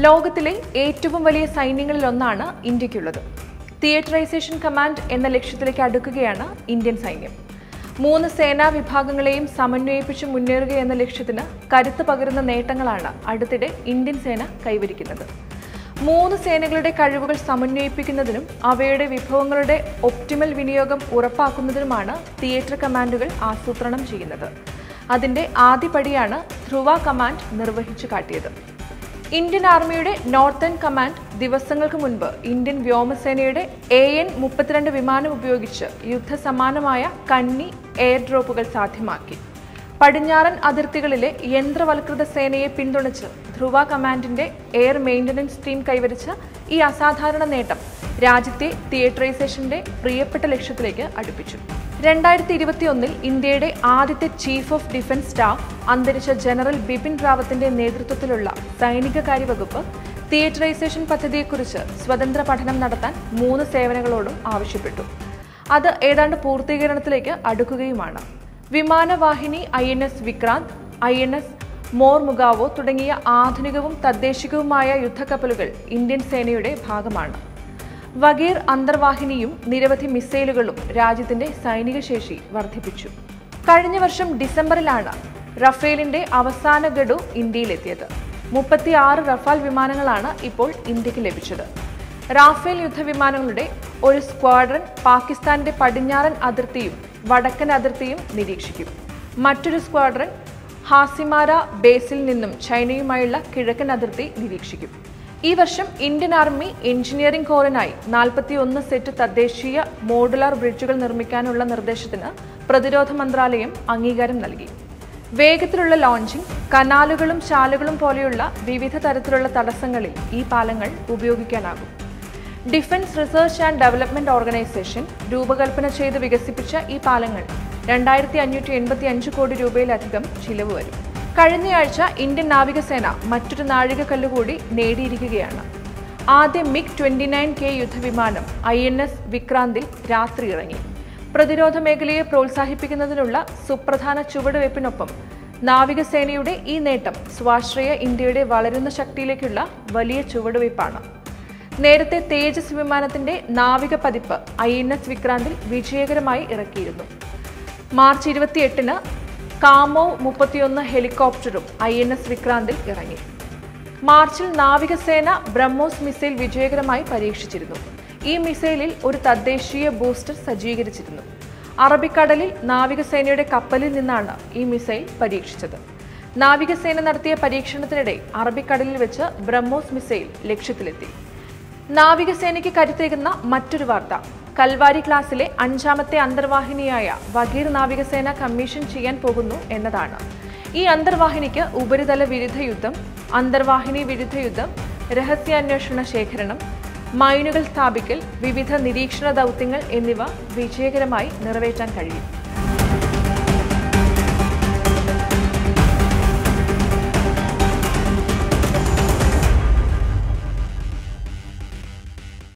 ലോകത്തിലെ ഏറ്റവും വലിയ സൈന്യങ്ങളിലൊന്നാണ് ഇന്ത്യക്കുള്ളത് തിയേറ്ററൈസേഷൻ കമാൻഡ് എന്ന ലക്ഷ്യത്തിലേക്ക് അടുക്കുകയാണ് ഇന്ത്യൻ സൈന്യം മൂന്ന് സേനാ വിഭാഗങ്ങളെയും സമന്വയിപ്പിച്ച് മുന്നേറുക എന്ന ലക്ഷ്യത്തിന് കരുത്ത് പകരുന്ന നേട്ടങ്ങളാണ് അടുത്തിടെ ഇന്ത്യൻ സേന കൈവരിക്കുന്നത് മൂന്ന് സേനകളുടെ കഴിവുകൾ സമന്വയിപ്പിക്കുന്നതിനും അവയുടെ വിഭവങ്ങളുടെ ഒപ്റ്റിമൽ വിനിയോഗം ഉറപ്പാക്കുന്നതിനുമാണ് തിയേറ്റർ കമാൻഡുകൾ ആസൂത്രണം ചെയ്യുന്നത് അതിന്റെ ആദ്യപടിയാണ് ധ്രുവ കമാൻഡ് നിർവഹിച്ചു കാട്ടിയത് ഇന്ത്യൻ ആർമിയുടെ നോർത്തേൺ കമാൻഡ് ദിവസങ്ങൾക്ക് മുൻപ് ഇന്ത്യൻ വ്യോമസേനയുടെ എ എൻ മുപ്പത്തിരണ്ട് വിമാനം ഉപയോഗിച്ച് യുദ്ധസമാനമായ കന്നി എയർ ഡ്രോപ്പുകൾ സാധ്യമാക്കി പടിഞ്ഞാറൻ അതിർത്തികളിലെ യന്ത്രവൽകൃത സേനയെ പിന്തുണച്ച് ധ്രുവ കമാൻഡിന്റെ എയർ മെയിന്റനൻസ് ടീം കൈവരിച്ച ഈ അസാധാരണ നേട്ടം രാജ്യത്തെ തിയേറ്ററൈസേഷന്റെ പ്രിയപ്പെട്ട ലക്ഷ്യത്തിലേക്ക് അടുപ്പിച്ചു രണ്ടായിരത്തി ഇരുപത്തിയൊന്നിൽ ഇന്ത്യയുടെ ആദ്യത്തെ ചീഫ് ഓഫ് ഡിഫൻസ് സ്റ്റാഫ് അന്തരിച്ച ജനറൽ ബിപിൻ റാവത്തിന്റെ നേതൃത്വത്തിലുള്ള സൈനിക കാര്യവകുപ്പ് തിയേറ്ററൈസേഷൻ പദ്ധതിയെക്കുറിച്ച് സ്വതന്ത്ര പഠനം നടത്താൻ മൂന്ന് സേവനങ്ങളോടും ആവശ്യപ്പെട്ടു അത് ഏതാണ്ട് പൂർത്തീകരണത്തിലേക്ക് അടുക്കുകയുമാണ് വിമാനവാഹിനി I N S Vikrant I N S Mormugao തുടങ്ങിയ ആധുനികവും തദ്ദേശികവുമായ യുദ്ധക്കപ്പലുകൾ ഇന്ത്യൻ സേനയുടെ ഭാഗമാണ് വഗീർ അന്തർവാഹിനിയും നിരവധി മിസൈലുകളും രാജ്യത്തിന്റെ സൈനിക ശേഷി വർദ്ധിപ്പിച്ചു കഴിഞ്ഞ വർഷം ഡിസംബറിലാണ് റഫേലിന്റെ അവസാന ഗഡു ഇന്ത്യയിലെത്തിയത് മുപ്പത്തിയാറ് റഫാൽ വിമാനങ്ങളാണ് ഇപ്പോൾ ഇന്ത്യക്ക് ലഭിച്ചത് റാഫേൽ യുദ്ധവിമാനങ്ങളുടെ ഒരു സ്ക്വാഡ്രൺ പാകിസ്ഥാന്റെ പടിഞ്ഞാറൻ അതിർത്തിയും വടക്കൻ അതിർത്തിയും നിരീക്ഷിക്കും മറ്റൊരു സ്ക്വാഡ്രൺ ഹാസിമാര ബേസിൽ നിന്നും ചൈനയുമായുള്ള കിഴക്കൻ അതിർത്തി നിരീക്ഷിക്കും ഈ വർഷം ഇന്ത്യൻ ആർമി എഞ്ചിനീയറിംഗ് കോറിനായി നാൽപ്പത്തിയൊന്ന് സെറ്റ് തദ്ദേശീയ മോഡുലാർ ബ്രിഡ്ജുകൾ നിർമ്മിക്കാനുള്ള നിർദ്ദേശത്തിന് പ്രതിരോധ മന്ത്രാലയം അംഗീകാരം നൽകി വേഗത്തിലുള്ള ലോഞ്ചിംഗ് കനാലുകളും ശാലകളും പോലെയുള്ള വിവിധ തരത്തിലുള്ള തടസ്സങ്ങളിൽ ഈ പാലങ്ങൾ ഉപയോഗിക്കാനാകും defence research and development organisation രൂപകൽപ്പന ചെയ്ത് വികസിപ്പിച്ച ഈ പാലങ്ങൾ രണ്ടായിരത്തി അഞ്ഞൂറ്റി എൺപത്തി അഞ്ച് കോടി രൂപയിലധികം ചിലവ് വരും കഴിഞ്ഞയാഴ്ച ഇന്ത്യൻ നാവികസേന മറ്റൊരു നാഴികക്കല്ല് കൂടി നേടിയിരിക്കുകയാണ് ആദ്യ മിഗ് ട്വന്റി നയൻ കെ യുദ്ധവിമാനം ഐ എൻ എസ് വിക്രാന്തിൽ രാത്രി ഇറങ്ങി പ്രതിരോധ മേഖലയെ പ്രോത്സാഹിപ്പിക്കുന്നതിനുള്ള സുപ്രധാന ചുവടുവയ്പ്പിനൊപ്പം നാവികസേനയുടെ ഈ നേട്ടം സ്വാശ്രയ ഇന്ത്യയുടെ വളരുന്ന ശക്തിയിലേക്കുള്ള വലിയ ചുവടുവയ്പ്പാണ് നേരത്തെ തേജസ് വിമാനത്തിന്റെ നാവിക പതിപ്പ് ഐ എൻ എസ് വിക്രാന്തിൽ വിജയകരമായി ഇറക്കിയിരുന്നു മാർച്ച് ഇരുപത്തിയെട്ടിന് കാമോ മുപ്പത്തിയൊന്ന് ഹെലികോപ്റ്ററും ഐ എൻ എസ് വിക്രാന്തിൽ ഇറങ്ങി മാർച്ചിൽ നാവികസേന ബ്രഹ്മോസ് മിസൈൽ വിജയകരമായി പരീക്ഷിച്ചിരുന്നു ഈ മിസൈലിൽ ഒരു തദ്ദേശീയ ബൂസ്റ്റർ സജ്ജീകരിച്ചിരുന്നു അറബിക്കടലിൽ നാവികസേനയുടെ കപ്പലിൽ നിന്നാണ് ഈ മിസൈൽ പരീക്ഷിച്ചത് നാവികസേന നടത്തിയ പരീക്ഷണത്തിനിടെ അറബിക്കടലിൽ വെച്ച് ബ്രഹ്മോസ് മിസൈൽ ലക്ഷ്യത്തിലെത്തി നാവികസേനയ്ക്ക് കരുത്തേകുന്ന മറ്റൊരു വാർത്ത കൽവാരി ക്ലാസ്സിലെ അഞ്ചാമത്തെ അന്തർവാഹിനിയായ വഗീർ നാവികസേന കമ്മീഷൻ ചെയ്യാൻ പോകുന്നു എന്നതാണ് ഈ അന്തർവാഹിനിക്ക് ഉപരിതല വിരുദ്ധ യുദ്ധം അന്തർവാഹിനി വിരുദ്ധ യുദ്ധം രഹസ്യാന്വേഷണ ശേഖരണം മൈനുകൾ സ്ഥാപിക്കൽ വിവിധ നിരീക്ഷണ ദൗത്യങ്ങൾ എന്നിവ വിജയകരമായി നിറവേറ്റാൻ കഴിയും